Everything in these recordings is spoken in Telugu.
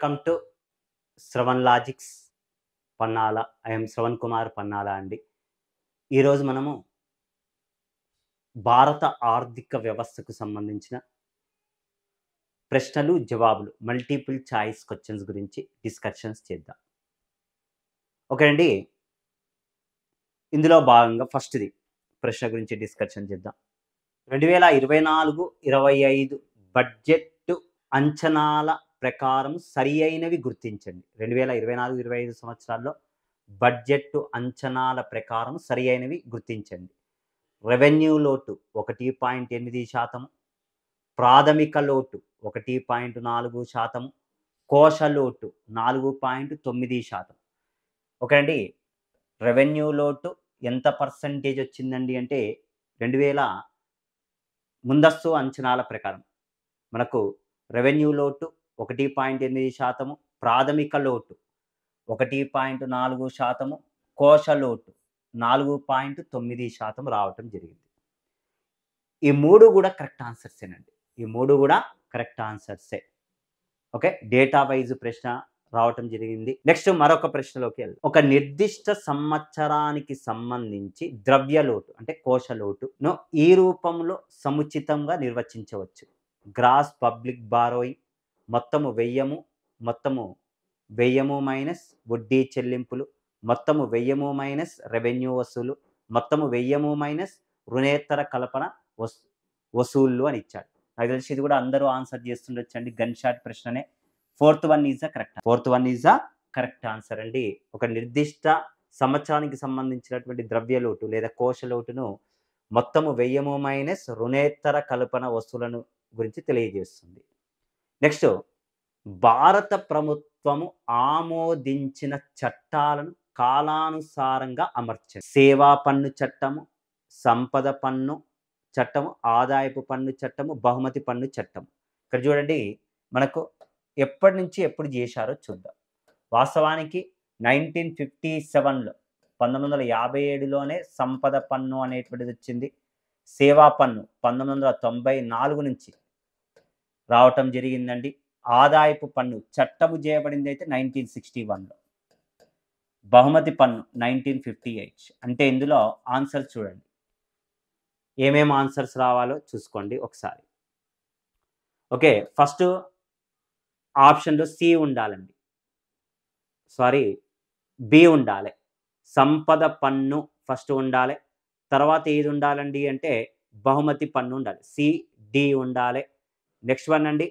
welcome to Shravan Logics Pannala I'm Shravan Kumar Pannala అండి ఈరోజు మనము భారత ఆర్థిక వ్యవస్థకు సంబంధించిన ప్రశ్నలు జవాబులు మల్టిపుల్ చాయిస్ క్వశ్చన్స్ గురించి డిస్కషన్స్ చేద్దాం ఓకే అండి ఇందులో భాగంగా ఫస్ట్ది ప్రశ్న గురించి డిస్కషన్ చేద్దాం రెండు వేల ఇరవై నాలుగు ఇరవై ఐదు బడ్జెట్ అంచనాల ప్రకారం సరి అయినవి గుర్తించండి రెండు వేల ఇరవై నాలుగు ఇరవై ఐదు సంవత్సరాల్లో బడ్జెట్ అంచనాల ప్రకారం సరి అయినవి గుర్తించండి రెవెన్యూ లోటు ఒకటి పాయింట్ ఎనిమిది శాతము ప్రాథమిక లోటు ఒకటి పాయింట్ నాలుగు శాతము కోశ లోటు నాలుగు పాయింట్ తొమ్మిది శాతం ఓకే అండి రెవెన్యూ లోటు ఎంత పర్సంటేజ్ వచ్చిందండి అంటే రెండు వేల ముందస్తు అంచనాల ప్రకారం మనకు రెవెన్యూ లోటు ఒకటి పాయింట్ ఎనిమిది శాతము ప్రాథమిక లోటు ఒకటి పాయింట్ నాలుగు శాతము కోశ లోటు నాలుగు పాయింట్ తొమ్మిది శాతం రావటం జరిగింది ఈ మూడు కూడా కరెక్ట్ ఆన్సర్సేనండి ఈ మూడు కూడా కరెక్ట్ ఆన్సర్సే ఓకే డేటా వైజ్ ప్రశ్న రావటం జరిగింది నెక్స్ట్ మరొక ప్రశ్నలోకి వెళ్దాం ఒక నిర్దిష్ట సంవత్సరానికి సంబంధించి ద్రవ్య లోటు అంటే కోశ లోటును ఈ రూపంలో సముచితంగా నిర్వచించవచ్చు గ్రాస్ పబ్లిక్ బారోయింగ్ మొత్తము వెయ్యము మొత్తము వెయ్యము మైనస్ వడ్డీ చెల్లింపులు మొత్తము వెయ్యము మైనస్ రెవెన్యూ వసూలు మొత్తము వెయ్యము మైనస్ రుణేతర కల్పన వస్ వసూళ్ళు అని ఇచ్చాడు నాకు తెలిసి ఇది కూడా అందరూ ఆన్సర్ చేస్తుండొచ్చు అండి గన్ షాట్ ప్రశ్ననే fourth one is a correct fourth one is a correct answer అండి ఒక నిర్దిష్ట సంవత్సరానికి సంబంధించినటువంటి ద్రవ్య లోటు లేదా కోశ లోటును మొత్తము వెయ్యము మైనస్ రుణేతర కల్పన వస్తువులను గురించి తెలియజేస్తుంది నెక్స్ట్ భారత ప్రభుత్వము ఆమోదించిన చట్టాలను కాలానుసారంగా అమర్చారు సేవా పన్ను చట్టము సంపద పన్ను చట్టము ఆదాయపు పన్ను చట్టము బహుమతి పన్ను చట్టము ఇక్కడ చూడండి మనకు ఎప్పటి నుంచి ఎప్పుడు చేశారో చూద్దాం వాస్తవానికి నైన్టీన్ ఫిఫ్టీ సెవెన్లో పంతొమ్మిది వందల యాభై ఏడులోనే సంపద పన్ను అనేటువంటిది వచ్చింది సేవా పన్ను పంతొమ్మిది వందల తొంభై నాలుగు నుంచి రావటం జరిగిందండి ఆదాయపు పన్ను చట్టము చేయబడింది అయితే నైన్టీన్ సిక్స్టీ వన్లో బహుమతి పన్ను నైన్టీన్ ఫిఫ్టీ ఎయిట్ అంటే ఇందులో ఆన్సర్ చూడండి ఏమేం ఆన్సర్స్ రావాలో చూసుకోండి ఒకసారి ఓకే ఫస్ట్ ఆప్షన్లో సి ఉండాలండి సారీ బి ఉండాలి సంపద పన్ను ఫస్ట్ ఉండాలి తర్వాత ఏది ఉండాలండి అంటే బహుమతి పన్ను ఉండాలి సి డి ఉండాలి నెక్స్ట్ వన్ అండి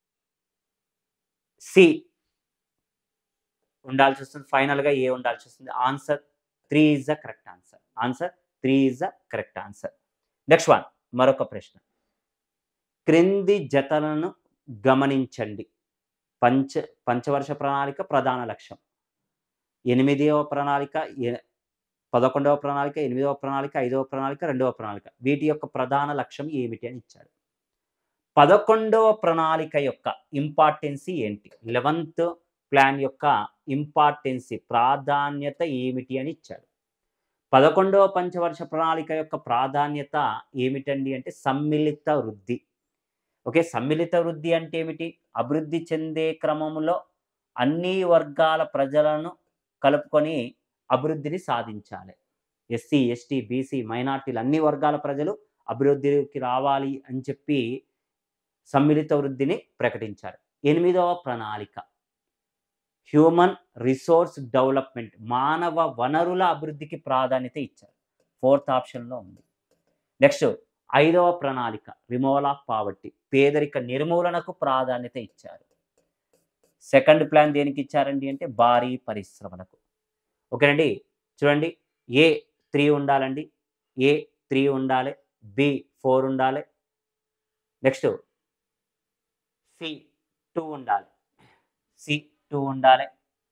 సి ఉండాల్సి వస్తుంది ఫైనల్గా ఏ ఉండాల్సి వస్తుంది answer three is the correct answer answer three is the correct answer next one మరొక ప్రశ్న క్రింది జతలను గమనించండి పంచ పంచవర్ష ప్రణాళిక ప్రధాన లక్ష్యం ఎనిమిదవ ప్రణాళిక ఎ- పదకొండవ ప్రణాళిక ఎనిమిదవ ప్రణాళిక ఐదవ ప్రణాళిక రెండవ ప్రణాళిక వీటి యొక్క ప్రధాన లక్ష్యం ఏమిటి అని ఇచ్చాడు పదకొండవ ప్రణాళిక యొక్క ఇంపార్టెన్సీ ఏంటి లెవెంత్ ప్లాన్ యొక్క ఇంపార్టెన్సీ ప్రాధాన్యత ఏమిటి అని ఇచ్చాడు పదకొండవ పంచవర్ష ప్రణాళిక యొక్క ప్రాధాన్యత ఏమిటండి అంటే సమ్మిళిత వృద్ధి ఓకే సమ్మిళిత వృద్ధి అంటే ఏమిటి అభివృద్ధి చెందే క్రమంలో అన్ని వర్గాల ప్రజలను కలుపుకొని అభివృద్ధిని సాధించాలి ఎస్సీ ఎస్టీ బీసీ మైనార్టీలు అన్ని వర్గాల ప్రజలు అభివృద్ధికి రావాలి అని చెప్పి సమ్మిళిత వృద్ధిని ప్రకటించారు ఎనిమిదవ ప్రణాళిక హ్యూమన్ రిసోర్స్ డెవలప్మెంట్ మానవ వనరుల అభివృద్ధికి ప్రాధాన్యత ఇచ్చారు ఫోర్త్ ఆప్షన్లో ఉంది నెక్స్ట్ ఐదవ ప్రణాళిక రిమూవల్ ఆఫ్ పావర్టీ పేదరిక నిర్మూలనకు ప్రాధాన్యత ఇచ్చారు సెకండ్ ప్లాన్ దేనికి ఇచ్చారండి అంటే భారీ పరిశ్రమలకు ఓకేనండి చూడండి ఏ త్రీ ఉండాలండి ఏ త్రీ ఉండాలి బి ఫోర్ ఉండాలి నెక్స్ట్ సి టూ ఉండాలి సి టూ ఉండాలి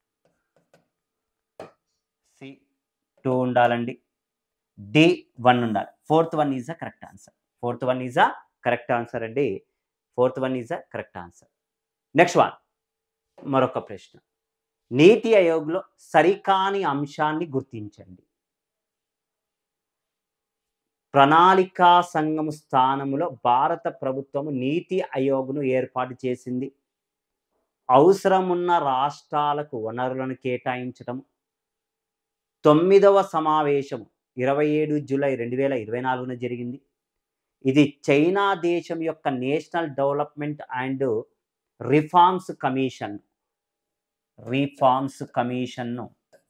సి టూ ఉండాలండి డి వన్ ఉండాలి fourth one is a correct answer fourth one is a correct answer అండి fourth one is a correct answer next one మరొక ప్రశ్న నీతి ఆయోగ్లో సరికాని అంశాన్ని గుర్తించండి ప్రణాళికా సంఘము స్థానములో భారత ప్రభుత్వము నీతి ఆయోగ్ను ఏర్పాటు చేసింది అవసరమున్న రాష్ట్రాలకు వనరులను కేటాయించటం తొమ్మిదవ సమావేశం ఇరవై ఏడు జూలై రెండు వేల ఇరవై నాలుగున జరిగింది ఇది చైనా దేశం యొక్క national development and reforms commission reforms కమిషన్ను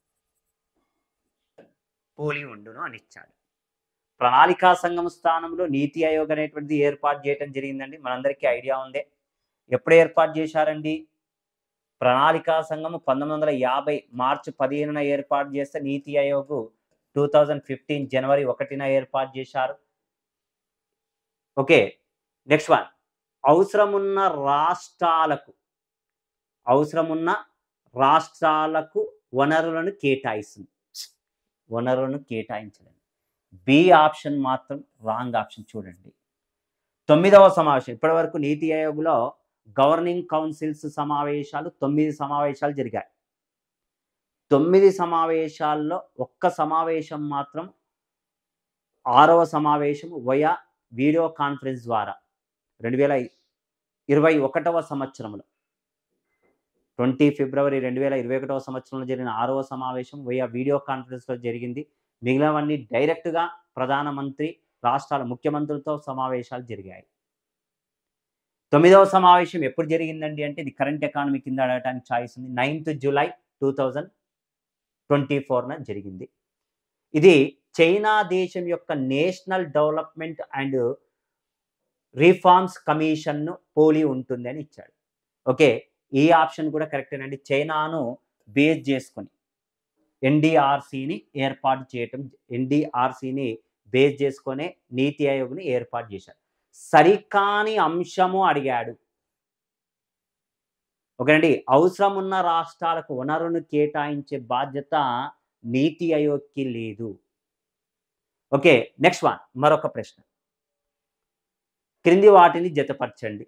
పోలి ఉండును అని ఇచ్చాడు ప్రణాళికా సంఘం స్థానంలో నీతి ఆయోగ్ అనేటువంటిది ఏర్పాటు చేయడం జరిగిందండి మనందరికీ ఐడియా ఉందే ఎప్పుడు ఏర్పాటు చేశారండి ప్రణాళికా సంఘం పంతొమ్మిది వందల యాభై మార్చి పదిహేనున ఏర్పాటు చేస్తే NITI Aayog two thousand fifteen జనవరి ఒకటిన ఏర్పాటు చేశారు ఓకే నెక్స్ట్ వన్ అవసరమున్న రాష్ట్రాలకు అవసరమున్న రాష్ట్రాలకు వనరులను కేటాయిస్తుంది వనరులను కేటాయించడం బి ఆప్షన్ మాత్రం రాంగ్ ఆప్షన్ చూడండి తొమ్మిదవ సమావేశం ఇప్పటివరకు నీతి ఆయోగ్లో గవర్నింగ్ కౌన్సిల్స్ సమావేశాలు తొమ్మిది సమావేశాలు జరిగాయి తొమ్మిది సమావేశాల్లో ఒక్క సమావేశం మాత్రం ఆరవ సమావేశం వయా వీడియో కాన్ఫరెన్స్ ద్వారా రెండు వేల ఇరవై ఒకటవ సంవత్సరంలో ట్వంటీ ఫిబ్రవరి రెండు వేల ఇరవై ఒకటవ సంవత్సరంలో జరిగిన ఆరవ సమావేశం వయా వీడియో కాన్ఫరెన్స్లో జరిగింది మిగిలినవన్నీ డైరెక్ట్గా ప్రధానమంత్రి రాష్ట్రాల ముఖ్యమంత్రులతో సమావేశాలు జరిగాయి తొమ్మిదవ సమావేశం ఎప్పుడు జరిగిందండి అంటే ఇది కరెంట్ ఎకానమీ కింద అడగడానికి ఛాయిస్ ఉంది ninth July two thousand twenty ఫోర్న జరిగింది ఇది చైనా దేశం యొక్క నేషనల్ డెవలప్మెంట్ అండ్ రిఫార్మ్స్ కమిషన్ను పోలి ఉంటుంది అని ఇచ్చాడు ఓకే ఈ ఆప్షన్ కూడా కరెక్టేనండి చైనాను బేస్ చేసుకొని ఎన్డిఆర్సిని ఏర్పాటు చేయటం ఎన్డిఆర్సిని బేస్ చేసుకొని నీతి ఆయోగ్ని ఏర్పాటు చేశారు సరికాని అంశము అడిగాడు ఓకేనండి అవసరం ఉన్న రాష్ట్రాలకు వనరును కేటాయించే బాధ్యత నీతి ఆయోగ్కి లేదు ఓకే నెక్స్ట్ వన్ మరొక ప్రశ్న క్రింది వాటిని జతపరచండి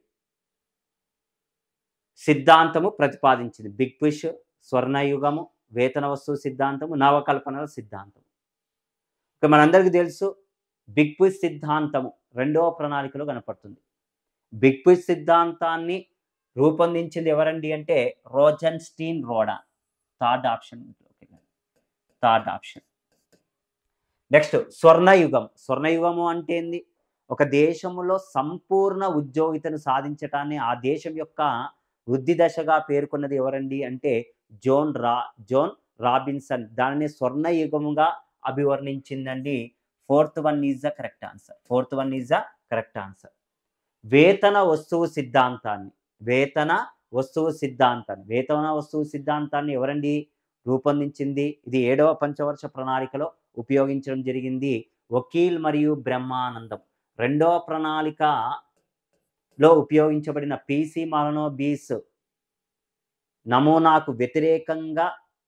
సిద్ధాంతము ప్రతిపాదించింది బిగ్ పుష్ స్వర్ణయుగము వేతన వస్తువు సిద్ధాంతము నవకల్పనల సిద్ధాంతం ఇక మనందరికీ తెలుసు బిగ్ పుష్ సిద్ధాంతము రెండవ ప్రణాళికలో కనపడుతుంది బిగ్ పుష్ సిద్ధాంతాన్ని రూపొందించింది ఎవరండి అంటే Rosenstein Rodan third option third option next స్వర్ణయుగం స్వర్ణయుగము అంటే ఏంది ఒక దేశంలో సంపూర్ణ ఉద్యోగితను సాధించటాన్ని ఆ దేశం యొక్క వృద్ధి దశగా పేర్కొన్నది ఎవరండి అంటే జోన్ రా జోన్ రాబిన్సన్ దానిని స్వర్ణయుగముగా అభివర్ణించిందండి fourth one is the correct answer fourth one is the correct answer వేతన వస్తువు సిద్ధాంతాన్ని వేతన వస్తువు సిద్ధాంతాన్ని వేతన వస్తువు సిద్ధాంతాన్ని ఎవరండి రూపొందించింది ఇది ఏడవ పంచవర్ష ప్రణాళికలో ఉపయోగించడం జరిగింది వకీల్ మరియు బ్రహ్మానందం రెండవ ప్రణాళికలో ఉపయోగించబడిన పీసీ మాలనో బీస్ నమూనాకు వ్యతిరేకంగా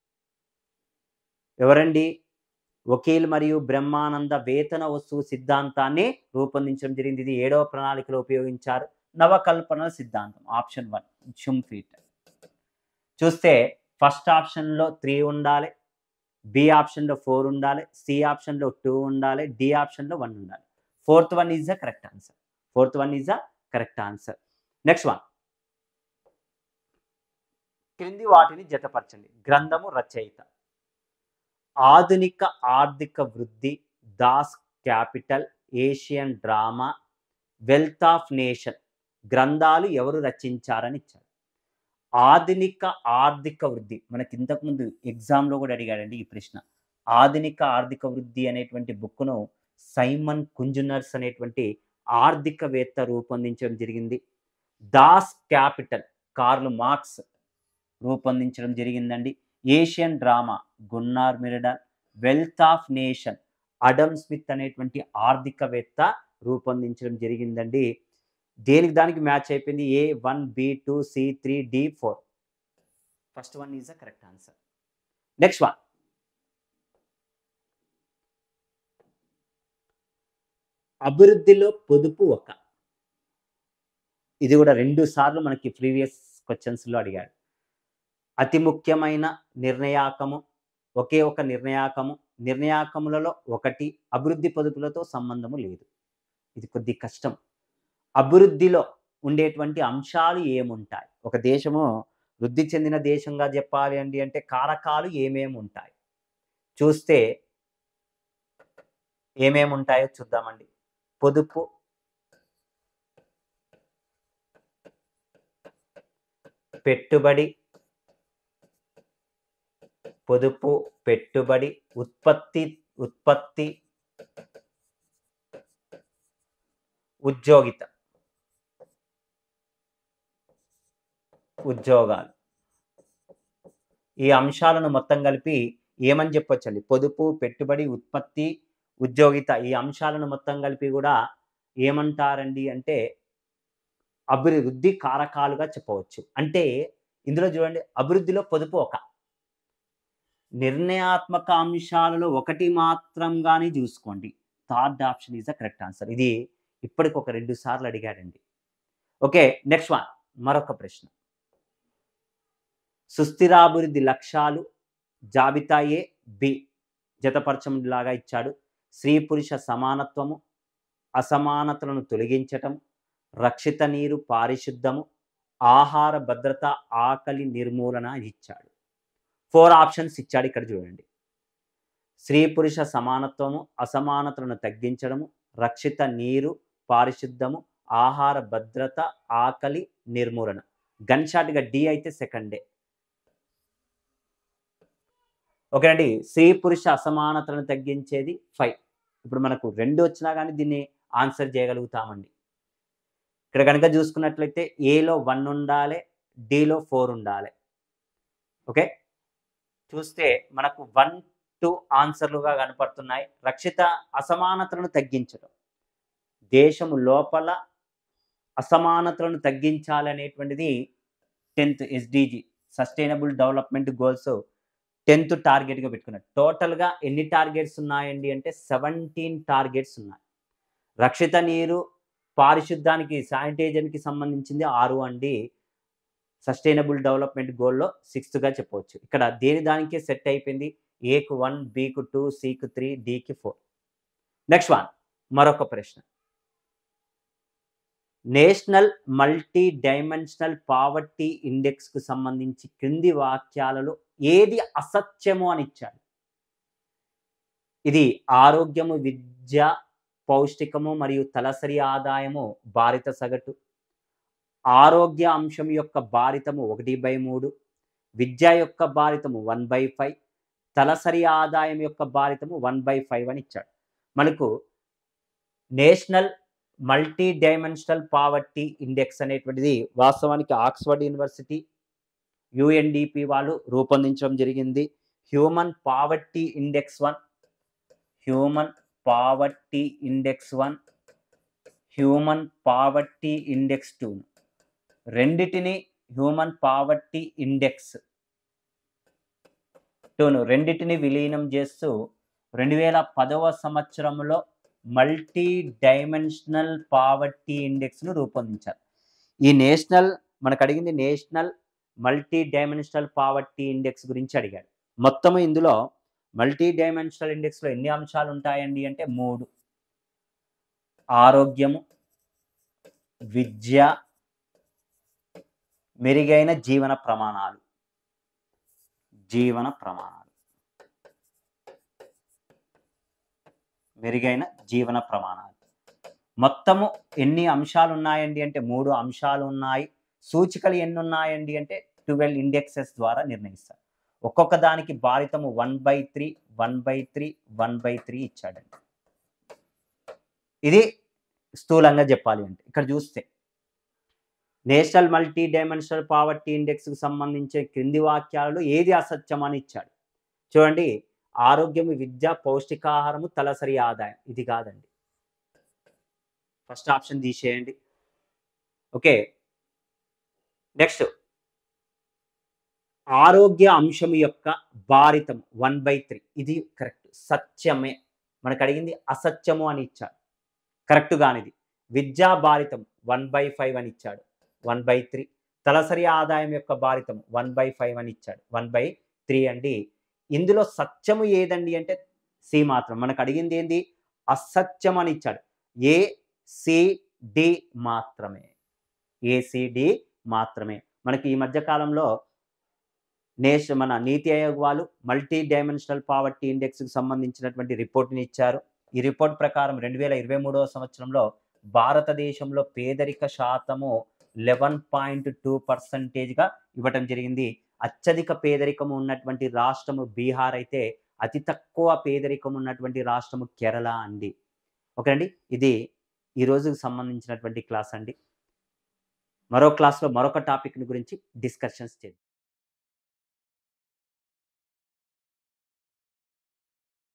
ఎవరండి వకీల్ మరియు బ్రహ్మానంద వేతన వస్తువు సిద్ధాంతాన్ని రూపొందించడం జరిగింది ఇది ఏడవ ప్రణాళికలో ఉపయోగించారు నవకల్పన సిద్ధాంతం ఆప్షన్ వన్ షుంఫీట్ చూస్తే ఫస్ట్ ఆప్షన్లో త్రీ ఉండాలి బి ఆప్షన్లో ఫోర్ ఉండాలి సి ఆప్షన్లో టూ ఉండాలి డి ఆప్షన్లో వన్ ఉండాలి fourth one is the correct answer fourth one is the correct answer next one క్రింది వాటిని జతపరచండి గ్రంథము రచయిత ఆధునిక ఆర్థిక వృద్ధి Das Kapital Asian Drama Wealth of Nation గ్రంథాలు ఎవరు రచించారని ఇచ్చారు ఆధునిక ఆర్థిక వృద్ధి మనకి ఇంతకుముందు ఎగ్జామ్లో కూడా అడిగాడండి ఈ ప్రశ్న ఆధునిక ఆర్థిక వృద్ధి అనేటువంటి బుక్ను సైమన్ కుంజునర్స్ అనేటువంటి ఆర్థికవేత్త రూపొందించడం జరిగింది దాస్ క్యాపిటల్ కార్ల్ మార్క్స్ రూపొందించడం జరిగిందండి Asian Drama Gunnar Myrdal Wealth of Nation Adam Smith అనేటువంటి ఆర్థికవేత్త రూపొందించడం జరిగిందండి దేనికి దానికి మ్యాచ్ అయిపోయింది A one B two C three D four first one is the correct answer next one అభివృద్ధిలో పొదుపు ఒక ఇది కూడా రెండు సార్లు మనకి ప్రీవియస్ క్వశ్చన్స్లో అడిగాడు అతి ముఖ్యమైన నిర్ణయాకము ఒకే ఒక నిర్ణయాకము నిర్ణయాకములలో ఒకటి అభివృద్ధి పొదుపులతో సంబంధము లేదు ఇది కొద్ది కష్టం అభివృద్ధిలో ఉండేటువంటి అంశాలు ఏముంటాయి ఒక దేశము వృద్ధి చెందిన దేశంగా చెప్పాలి అండి అంటే కారకాలు ఏమేమి ఉంటాయి చూస్తే ఏమేమి ఉంటాయో చూద్దామండి పొదుపు పెట్టుబడి పొదుపు పెట్టుబడి ఉత్పత్తి ఉత్పత్తి ఉద్యోగిత ఉద్యోగాలు ఈ అంశాలను మొత్తం కలిపి ఏమని చెప్పొచ్చండి పొదుపు పెట్టుబడి ఉత్పత్తి ఉద్యోగిత ఈ అంశాలను మొత్తం కలిపి కూడా ఏమంటారండి అంటే అభివృద్ధి కారకాలుగా చెప్పవచ్చు అంటే ఇందులో చూడండి అభివృద్ధిలో పొదుపు ఒక నిర్ణయాత్మక అంశాలలో ఒకటి మాత్రంగానే చూసుకోండి third option is the correct answer ఇది ఇప్పటికి ఒక రెండు సార్లు అడిగాడండి ఓకే నెక్స్ట్ వన్ మరొక ప్రశ్న సుస్థిరాభివృద్ధి లక్ష్యాలు జాబితా ఏ బి జతపరచం లాగా ఇచ్చాడు స్త్రీ పురుష సమానత్వము అసమానతలను తొలగించటం రక్షిత నీరు పారిశుద్ధము ఆహార భద్రత ఆకలి నిర్మూలన ఇచ్చాడు ఫోర్ ఆప్షన్స్ ఇచ్చాడు ఇక్కడ చూడండి స్త్రీ పురుష సమానత్వము అసమానతలను తగ్గించడము రక్షిత నీరు పారిశుద్ధము ఆహార భద్రత ఆకలి నిర్మూలన గన్ షాట్గా డి అయితే సెకండే ఓకేనండి స్త్రీ పురుష అసమానతలను తగ్గించేది ఫైవ్ ఇప్పుడు మనకు రెండు వచ్చినా కానీ దీన్ని ఆన్సర్ చేయగలుగుతామండి ఇక్కడ కనుక చూసుకున్నట్లయితే ఏలో వన్ ఉండాలి డిలో ఫోర్ ఉండాలి ఓకే చూస్తే మనకు వన్ టూ ఆన్సర్లుగా కనపడుతున్నాయి రక్షిత అసమానతలను తగ్గించడం దేశము లోపల అసమానతలను తగ్గించాలనేటువంటిది tenth SDG sustainable development goals tenth టార్గెట్గా పెట్టుకున్నారు టోటల్గా ఎన్ని టార్గెట్స్ ఉన్నాయండి అంటే సెవెంటీన్ టార్గెట్స్ ఉన్నాయి రక్షిత నీరు పారిశుద్ధానికి శానిటైజర్కి సంబంధించింది ఆరు అండి సస్టైనబుల్ డెవలప్మెంట్ గోల్లో సిక్స్త్గా చెప్పవచ్చు ఇక్కడ దేని దానికే సెట్ అయిపోయింది ఏకు వన్ బీకు టూ సికు త్రీ డికి ఫోర్ నెక్స్ట్ వన్ మరొక ప్రశ్న నేషనల్ మల్టీ డైమెన్షనల్ పావర్టీ ఇండెక్స్కు సంబంధించి క్రింది వాక్యాలలో ఏది అసత్యము అని ఇచ్చాడు ఇది ఆరోగ్యము విద్య పౌష్టికము మరియు తలసరి ఆదాయము భారిత సగటు ఆరోగ్య అంశం యొక్క భారితము ఒకటి బై మూడు విద్య యొక్క భారితము వన్ బై ఫైవ్ తలసరి ఆదాయం యొక్క భారితము వన్ బై ఫైవ్ అని ఇచ్చాడు మనకు national multi dimensional poverty index అనేటువంటిది వాస్తవానికి ఆక్స్ఫర్డ్ యూనివర్సిటీ యుఎన్డిపి వాళ్ళు రూపొందించడం జరిగింది human poverty index one human poverty index one human poverty index two రెండిటిని హ్యూమన్ పావర్టీ ఇండెక్స్ టూను రెండిటిని విలీనం చేస్తూ రెండు వేల పదవ సంవత్సరంలో మల్టీ డైమెన్షనల్ పావర్టీ ఇండెక్స్ను రూపొందించారు ఈ నేషనల్ మనకు అడిగింది national multi dimensional poverty index గురించి అడిగాడు మొత్తము ఇందులో మల్టీ డైమెన్షనల్ ఇండెక్స్లో ఎన్ని అంశాలు ఉంటాయండి అంటే మూడు ఆరోగ్యము విద్య మెరుగైన జీవన ప్రమాణాలు జీవన ప్రమాణాలు మెరుగైన జీవన ప్రమాణాలు మొత్తము ఎన్ని అంశాలు ఉన్నాయండి అంటే మూడు అంశాలు ఉన్నాయి సూచికలు ఎన్ని ఉన్నాయండి అంటే ట్వెల్వ్ ఇండెక్సెస్ ద్వారా నిర్ణయిస్తారు ఒక్కొక్క దానికి భారితము one by three one by three one by three ఇచ్చాడండి ఇది స్థూలంగా చెప్పాలి అంటే ఇక్కడ చూస్తే నేషనల్ మల్టీ డైమెన్షనల్ పావర్టీ ఇండెక్స్కి సంబంధించిన క్రింది వాక్యాలలో ఏది అసత్యం అని ఇచ్చాడు చూడండి ఆరోగ్యము విద్య పౌష్టికాహారము తలసరి ఆదాయం ఇది కాదండి ఫస్ట్ ఆప్షన్ తీసేయండి ఓకే నెక్స్ట్ ఆరోగ్య అంశం యొక్క భారితం వన్ బై త్రీ ఇది కరెక్ట్ సత్యమే మనకు అడిగింది అసత్యము అని ఇచ్చాడు కరెక్ట్ కానిది విద్యా భారితం వన్ బై ఫైవ్ అని ఇచ్చాడు వన్ బై త్రీ తలసరి ఆదాయం యొక్క భారితం వన్ బై ఫైవ్ అని ఇచ్చాడు వన్ బై త్రీ అండి ఇందులో సత్యము ఏదండి అంటే సి మాత్రం మనకు అడిగింది ఏంది అసత్యం అని ఇచ్చాడు ఏ డి మాత్రమే ఏసిడి మాత్రమే మనకి ఈ మధ్య కాలంలో నేష మన నీతి ఆయోగ్ వాళ్ళు మల్టీ డైమెన్షనల్ పావర్టీ ఇండెక్స్కి సంబంధించినటువంటి రిపోర్ట్ని ఇచ్చారు ఈ రిపోర్ట్ ప్రకారం రెండు వేల ఇరవై మూడవ సంవత్సరంలో భారతదేశంలో పేదరిక శాతము లెవెన్ పాయింట్ టూ పర్సంటేజ్గా ఇవ్వటం జరిగింది అత్యధిక పేదరికం ఉన్నటువంటి రాష్ట్రము బీహార్ అయితే అతి తక్కువ పేదరికం ఉన్నటువంటి రాష్ట్రము కేరళ అండి ఓకే అండి ఇది ఈ రోజుకు సంబంధించినటువంటి క్లాస్ అండి మరో క్లాస్లో మరొక టాపిక్ గురించి డిస్కషన్స్ చేద్దాం